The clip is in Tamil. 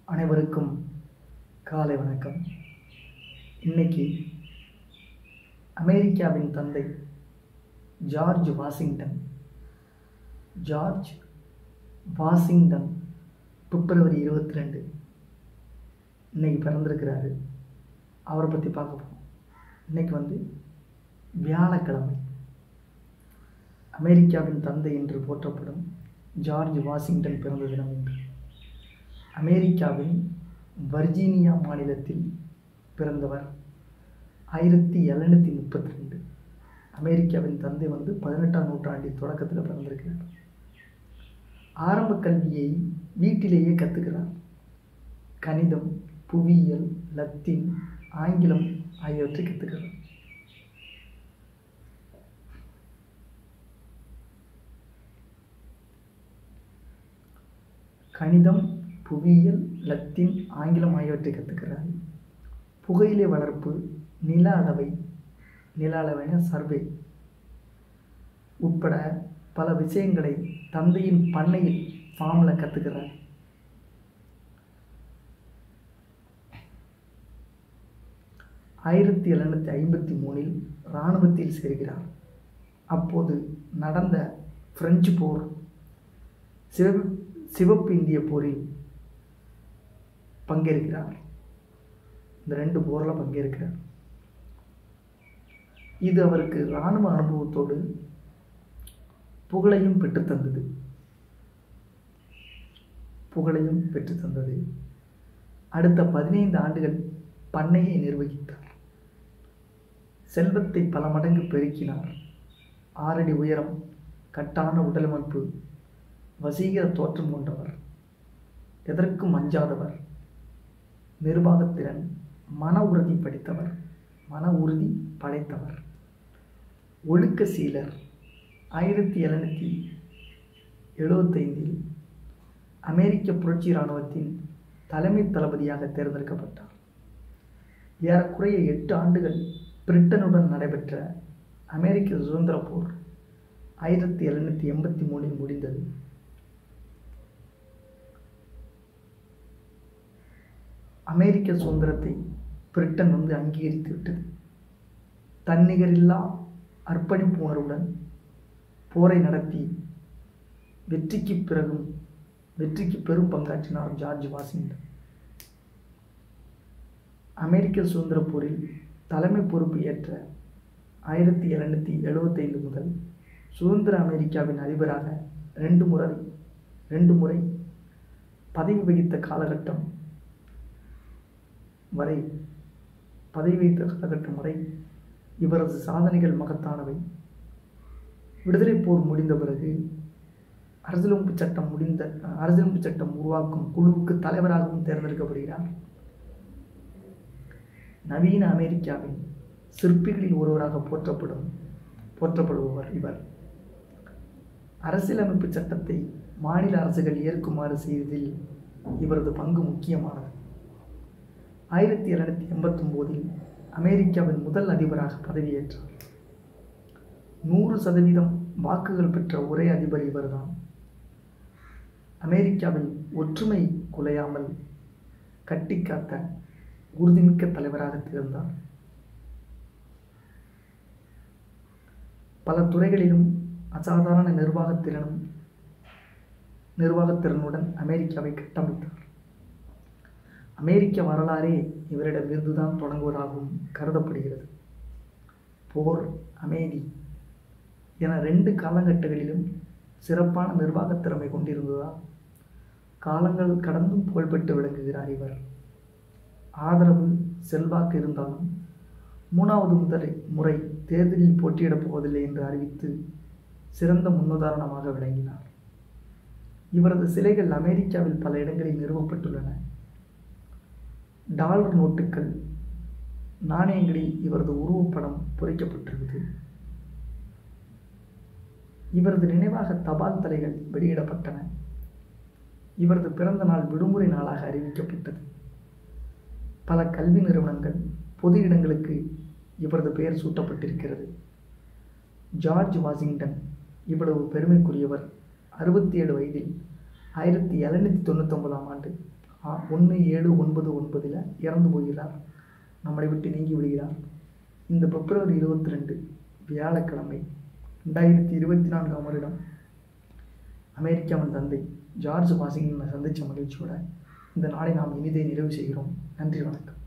அனைவருக்கும் காலை வணக்கம் இன்னைக்கு அமெரிக்காவின் தந்தை ஜார்ஜ் வாஷிங்டன் ஜார்ஜ் வாஷிங்டன் பிப்ரவரி இருபத்தி ரெண்டு இன்னைக்கு பிறந்திருக்கிறாரு அவரை பற்றி பார்க்க போகிறோம் இன்னைக்கு வந்து வியாழக்கிழமை அமெரிக்காவின் தந்தை என்று போற்றப்படும் ஜார்ஜ் வாஷிங்டன் பிறந்த தினம் இன்று அமெரிக்காவின் வர்ஜீனியா மாநிலத்தில் பிறந்தவர் ஆயிரத்தி எழுநூற்றி முப்பத்தி ரெண்டு அமெரிக்காவின் தந்தை வந்து பதினெட்டாம் நூற்றாண்டின் தொடக்கத்தில் பிறந்திருக்கிறார் ஆரம்ப கல்வியை வீட்டிலேயே கற்றுக்கிறார் கணிதம் புவியியல் லத்தீன் ஆங்கிலம் ஆகியவற்றை கற்றுக்கிறார் கணிதம் புவியியல் லத்தீன் ஆங்கிலம் ஆகியவற்றை கற்றுக்கிறார் புகையிலை வளர்ப்பு நில அளவை நில அளவைன சர்வே உட்பட பல விஷயங்களை தந்தையின் பண்ணையில் ஃபார்மில் கற்றுக்கிறார் ஆயிரத்தி எழுநூற்றி ஐம்பத்தி மூணில் இராணுவத்தில் சேர்கிறார் அப்போது நடந்த பிரெஞ்சு போர் சிவப்பு சிவப்பு இந்திய போரில் பங்கேற்கிறார் இந்த ரெண்டு போரில் பங்கேற்கிறார் இது அவருக்கு இராணுவ அனுபவத்தோடு புகழையும் பெற்றுத்தந்தது புகழையும் பெற்றுத்தந்தது அடுத்த பதினைந்து ஆண்டுகள் பண்ணையை நிர்வகித்தார் செல்வத்தை பல மடங்கு பெருக்கினார் ஆறடி உயரம் கட்டான உடலமைப்பு வசீகர தோற்றம் கொண்டவர் எதற்கும் அஞ்சாதவர் நிர்வாகத்திறன் மன உறுதி படித்தவர் மன உறுதி படைத்தவர் ஒழுக்க சீலர் ஆயிரத்தி எழுநூற்றி எழுபத்தைந்தில் அமெரிக்க புரட்சி இராணுவத்தின் தலைமை தளபதியாக தேர்ந்தெடுக்கப்பட்டார் ஏறக்குறைய எட்டு ஆண்டுகள் பிரிட்டனுடன் நடைபெற்ற அமெரிக்க சுதந்திர போர் ஆயிரத்தி எழுநூற்றி எண்பத்தி மூணில் முடிந்தது அமெரிக்க சுதந்திரத்தை பிரிட்டன் வந்து அங்கீகரித்து விட்டது தன்னிகரில்லா அர்ப்பணிப்பு உணர்வுடன் போரை நடத்தி வெற்றிக்கு பிறகும் வெற்றிக்கு பெரும் பங்காற்றினார் ஜார்ஜ் வாஷிங்டன் அமெரிக்க சுதந்திர போரில் தலைமை பொறுப்பு ஏற்ற ஆயிரத்தி எழுநூற்றி எழுபத்தைந்து முதல் சுதந்திர அமெரிக்காவின் அதிபராக ரெண்டு முறை ரெண்டு முறை பதவி வகித்த காலகட்டம் வரை பதவி வைத்த காலகட்டம் வரை இவரது சாதனைகள் மகத்தானவை விடுதலை போர் முடிந்த பிறகு அரசியலமைப்பு சட்டம் முடிந்த அரசியலமைப்பு சட்டம் உருவாக்கும் குழுவுக்கு தலைவராகவும் தேர்ந்தெடுக்கப்படுகிறார் நவீன அமெரிக்காவின் சிற்பிகளில் ஒருவராக போற்றப்படும் போற்றப்படுபவர் இவர் அரசியலமைப்பு சட்டத்தை மாநில அரசுகள் ஏற்குமாறு செய்வதில் இவரது பங்கு முக்கியமானது ஆயிரத்தி எழுநூற்றி எண்பத்தொம்போதில் அமெரிக்காவின் முதல் அதிபராக பதவியேற்றார் நூறு சதவீதம் வாக்குகள் பெற்ற ஒரே அதிபர் இவர்தான் அமெரிக்காவில் ஒற்றுமை குலையாமல் கட்டிக்காத்த உறுதிமிக்க தலைவராக திகழ்ந்தார் பல துறைகளிலும் அசாதாரண நிர்வாகத்திறனும் நிர்வாகத்திறனுடன் அமெரிக்காவை கட்டமைத்தார் அமெரிக்க வரலாறே இவரிடமிருந்துதான் தொடங்குவதாகவும் கருதப்படுகிறது போர் அமைதி என ரெண்டு காலகட்டங்களிலும் சிறப்பான நிர்வாகத் திறமை கொண்டிருந்ததால் காலங்கள் கடந்தும் புகழ்பெற்று விளங்குகிறார் இவர் ஆதரவு செல்வாக்கு இருந்தாலும் மூணாவது முதல் முறை தேர்தலில் போட்டியிடப் போவதில்லை என்று அறிவித்து சிறந்த முன்னுதாரணமாக விளங்கினார் இவரது சிலைகள் அமெரிக்காவில் பல இடங்களில் நிறுவப்பட்டுள்ளன டாலர் நோட்டுகள் நாணயங்களில் இவரது உருவப்படம் பொறிக்கப்பட்டுள்ளது இவரது நினைவாக தபால் தலைகள் வெளியிடப்பட்டன இவரது பிறந்த நாள் விடுமுறை நாளாக அறிவிக்கப்பட்டது பல கல்வி நிறுவனங்கள் பொது இடங்களுக்கு இவரது பெயர் சூட்டப்பட்டிருக்கிறது ஜார்ஜ் வாஷிங்டன் இவ்வளவு பெருமைக்குரியவர் அறுபத்தி ஏழு வயதில் ஆயிரத்தி எழுநூற்றி தொண்ணூத்தொன்பதாம் ஆண்டு ஒன்று ஏழு ஒன்பது ஒன்பதில் இறந்து போகிறார் நம்மளை விட்டு நீங்கி விடுகிறார் இந்த பிப்ரவரி இருபத்தி ரெண்டு வியாழக்கிழமை ரெண்டாயிரத்தி இருபத்தி நான்காம் வருடம் அமெரிக்காவின் தந்தை ஜார்ஜ் வாஷிங்டனை சந்தித்த மகிழ்ச்சியோட இந்த நாளை நாம் இனிதே நிறைவு செய்கிறோம் நன்றி வணக்கம்